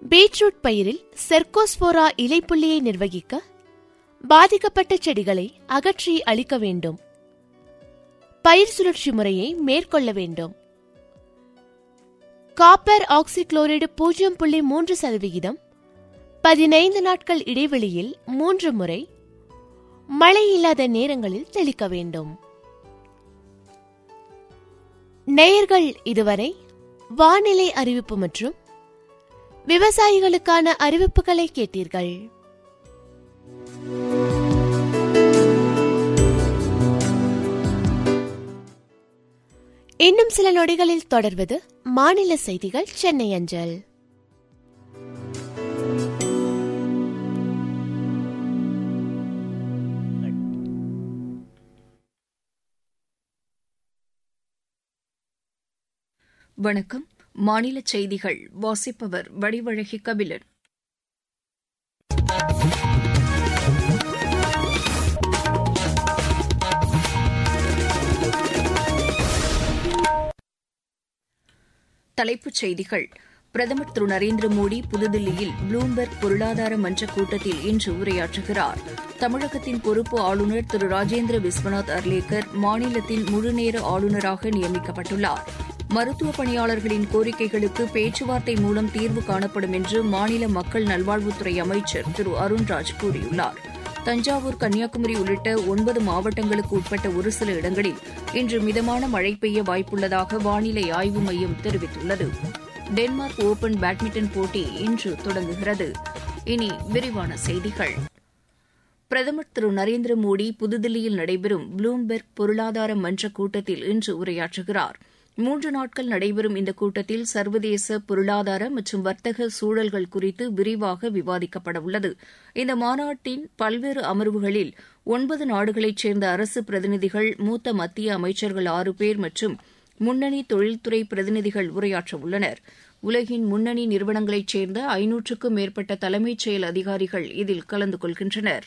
beetroot பயிரில் Cercospora இலைப்புள்ளியை நிர்வகிக்க பாதிக்கப்பட்ட செடிகளை அகற்றி அழிக்க வேண்டும் பயிர் சுழற்சி முறையை மேற்கொள்ள வேண்டும் காப்பர் ஆக்சிக்ளோரைடு பூஜ்ஜியம் புள்ளி மூன்று சதவிகிதம் பதினைந்து நாட்கள் இடைவெளியில் மூன்று முறை மழை இல்லாத நேரங்களில் தெளிக்க வேண்டும் நேயர்கள் இதுவரை வானிலை அறிவிப்பு மற்றும் விவசாயிகளுக்கான அறிவிப்புகளை கேட்டீர்கள் இன்னும் சில நொடிகளில் தொடர்வது மாநில செய்திகள் சென்னை அஞ்சல் வணக்கம் மாநில செய்திகள் வாசிப்பவர் வடிவழகி கபிலன் தலைப்புச் செய்திகள் பிரதமர் திரு நரேந்திர மோடி புதுதில்லியில் ப்ளூம்பெர்க் பொருளாதார மன்ற கூட்டத்தில் இன்று உரையாற்றுகிறார் தமிழகத்தின் பொறுப்பு ஆளுநர் திரு ராஜேந்திர விஸ்வநாத் அர்லேக்கர் மாநிலத்தின் முழுநேர ஆளுநராக நியமிக்கப்பட்டுள்ளார் மருத்துவ பணியாளர்களின் கோரிக்கைகளுக்கு பேச்சுவார்த்தை மூலம் தீர்வு காணப்படும் என்று மாநில மக்கள் நல்வாழ்வுத்துறை அமைச்சர் திரு அருண்ராஜ் கூறியுள்ளார் தஞ்சாவூர் கன்னியாகுமரி உள்ளிட்ட ஒன்பது மாவட்டங்களுக்கு உட்பட்ட ஒரு சில இடங்களில் இன்று மிதமான மழை பெய்ய வாய்ப்புள்ளதாக வானிலை ஆய்வு மையம் தெரிவித்துள்ளது டென்மார்க் ஓபன் பேட்மிண்டன் போட்டி இன்று தொடங்குகிறது இனி விரிவான செய்திகள் பிரதமர் திரு நரேந்திர மோடி புதுதில்லியில் நடைபெறும் ப்ளூம்பெர்க் பொருளாதார மன்ற கூட்டத்தில் இன்று உரையாற்றுகிறார் மூன்று நாட்கள் நடைபெறும் இந்த கூட்டத்தில் சர்வதேச பொருளாதார மற்றும் வர்த்தக சூழல்கள் குறித்து விரிவாக விவாதிக்கப்பட உள்ளது இந்த மாநாட்டின் பல்வேறு அமர்வுகளில் ஒன்பது நாடுகளைச் சேர்ந்த அரசு பிரதிநிதிகள் மூத்த மத்திய அமைச்சர்கள் ஆறு பேர் மற்றும் முன்னணி தொழில்துறை பிரதிநிதிகள் உரையாற்ற உள்ளனர் உலகின் முன்னணி நிறுவனங்களைச் சேர்ந்த ஐநூற்றுக்கும் மேற்பட்ட தலைமைச் செயல் அதிகாரிகள் இதில் கலந்து கொள்கின்றனர்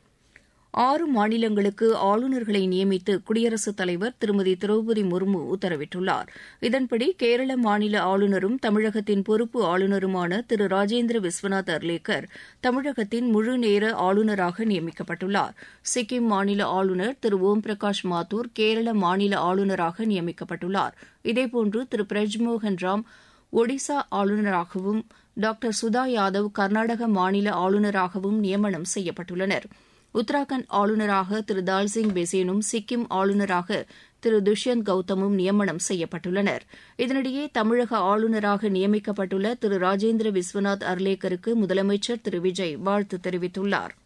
ஆறு மாநிலங்களுக்கு ஆளுநர்களை நியமித்து குடியரசுத் தலைவர் திருமதி திரௌபதி முர்மு உத்தரவிட்டுள்ளார் இதன்படி கேரள மாநில ஆளுநரும் தமிழகத்தின் பொறுப்பு ஆளுநருமான திரு ராஜேந்திர விஸ்வநாத் அர்லேக்கர் தமிழகத்தின் முழு நேர ஆளுநராக நியமிக்கப்பட்டுள்ளார் சிக்கிம் மாநில ஆளுநர் திரு ஓம் பிரகாஷ் மாத்தூர் கேரள மாநில ஆளுநராக நியமிக்கப்பட்டுள்ளார் இதேபோன்று திரு பிரஜ்மோகன் ராம் ஒடிசா ஆளுநராகவும் டாக்டர் சுதா யாதவ் கர்நாடக மாநில ஆளுநராகவும் நியமனம் செய்யப்பட்டுள்ளனா் உத்தராகண்ட் ஆளுநராக திரு தால்சிங் பெசேனும் சிக்கிம் ஆளுநராக திரு துஷ்யந்த் கௌதமும் நியமனம் செய்யப்பட்டுள்ளனர் இதனிடையே தமிழக ஆளுநராக நியமிக்கப்பட்டுள்ள திரு ராஜேந்திர விஸ்வநாத் அர்லேக்கருக்கு முதலமைச்சர் திரு விஜய் வாழ்த்து தெரிவித்துள்ளார்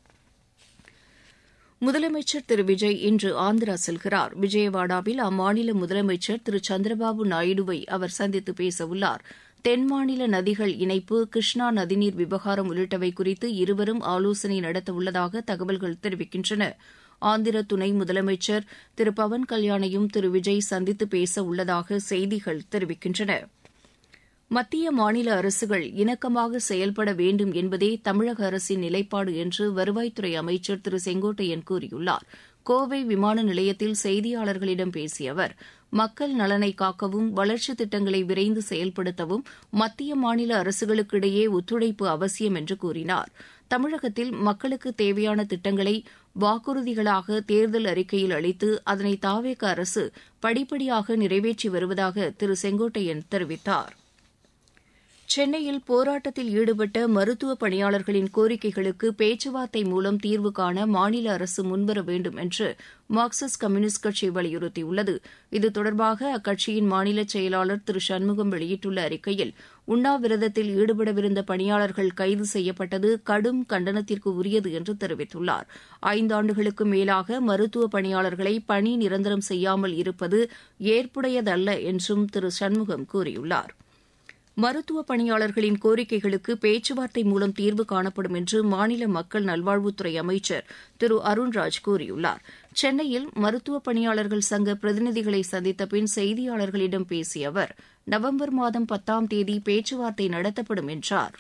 முதலமைச்சர் திரு விஜய் இன்று ஆந்திரா செல்கிறார் விஜயவாடாவில் அம்மாநில முதலமைச்சர் திரு சந்திரபாபு நாயுடுவை அவர் சந்தித்து பேசவுள்ளார் தென் மாநில நதிகள் இணைப்பு கிருஷ்ணா நதிநீர் விவகாரம் உள்ளிட்டவை குறித்து இருவரும் ஆலோசனை நடத்தவுள்ளதாக தகவல்கள் தெரிவிக்கின்றன ஆந்திர துணை முதலமைச்சர் திரு பவன் கல்யாணையும் திரு விஜய் சந்தித்து பேச உள்ளதாக செய்திகள் தெரிவிக்கின்றன மத்திய மாநில அரசுகள் இணக்கமாக செயல்பட வேண்டும் என்பதே தமிழக அரசின் நிலைப்பாடு என்று வருவாய்த்துறை அமைச்சர் திரு செங்கோட்டையன் கூறியுள்ளார் கோவை விமான நிலையத்தில் செய்தியாளர்களிடம் பேசிய அவர் மக்கள் நலனை காக்கவும் வளர்ச்சித் திட்டங்களை விரைந்து செயல்படுத்தவும் மத்திய மாநில அரசுகளுக்கிடையே ஒத்துழைப்பு அவசியம் என்று கூறினார் தமிழகத்தில் மக்களுக்கு தேவையான திட்டங்களை வாக்குறுதிகளாக தேர்தல் அறிக்கையில் அளித்து அதனை தாவேக அரசு படிப்படியாக நிறைவேற்றி வருவதாக திரு செங்கோட்டையன் தெரிவித்தார் சென்னையில் போராட்டத்தில் ஈடுபட்ட மருத்துவ பணியாளர்களின் கோரிக்கைகளுக்கு பேச்சுவார்த்தை மூலம் தீர்வு காண மாநில அரசு முன்வர வேண்டும் என்று மார்க்சிஸ்ட் கம்யூனிஸ்ட் கட்சி வலியுறுத்தியுள்ளது இது தொடர்பாக அக்கட்சியின் மாநில செயலாளர் திரு சண்முகம் வெளியிட்டுள்ள அறிக்கையில் உண்ணாவிரதத்தில் ஈடுபடவிருந்த பணியாளர்கள் கைது செய்யப்பட்டது கடும் கண்டனத்திற்கு உரியது என்று தெரிவித்துள்ளார் ஐந்தாண்டுகளுக்கு மேலாக மருத்துவ பணியாளர்களை பணி நிரந்தரம் செய்யாமல் இருப்பது ஏற்புடையதல்ல என்றும் திரு சண்முகம் கூறியுள்ளாா் மருத்துவ பணியாளர்களின் கோரிக்கைகளுக்கு பேச்சுவார்த்தை மூலம் தீர்வு காணப்படும் என்று மாநில மக்கள் நல்வாழ்வுத்துறை அமைச்சர் திரு அருண்ராஜ் கூறியுள்ளார் சென்னையில் மருத்துவ பணியாளர்கள் சங்க பிரதிநிதிகளை சந்தித்த பின் செய்தியாளர்களிடம் பேசிய அவர் நவம்பர் மாதம் பத்தாம் தேதி பேச்சுவார்த்தை நடத்தப்படும் என்றார்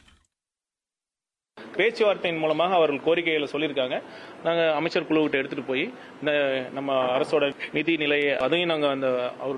பேச்சுவார்த்தையின் மூலமாக அவர்கள் கோரிக்கைகளை சொல்லியிருக்காங்க நாங்கள் அமைச்சர் குழுவிட்ட எடுத்துட்டு போய் இந்த நம்ம அரசோட நிதி நிலையை அதையும் நாங்கள் அந்த அவர்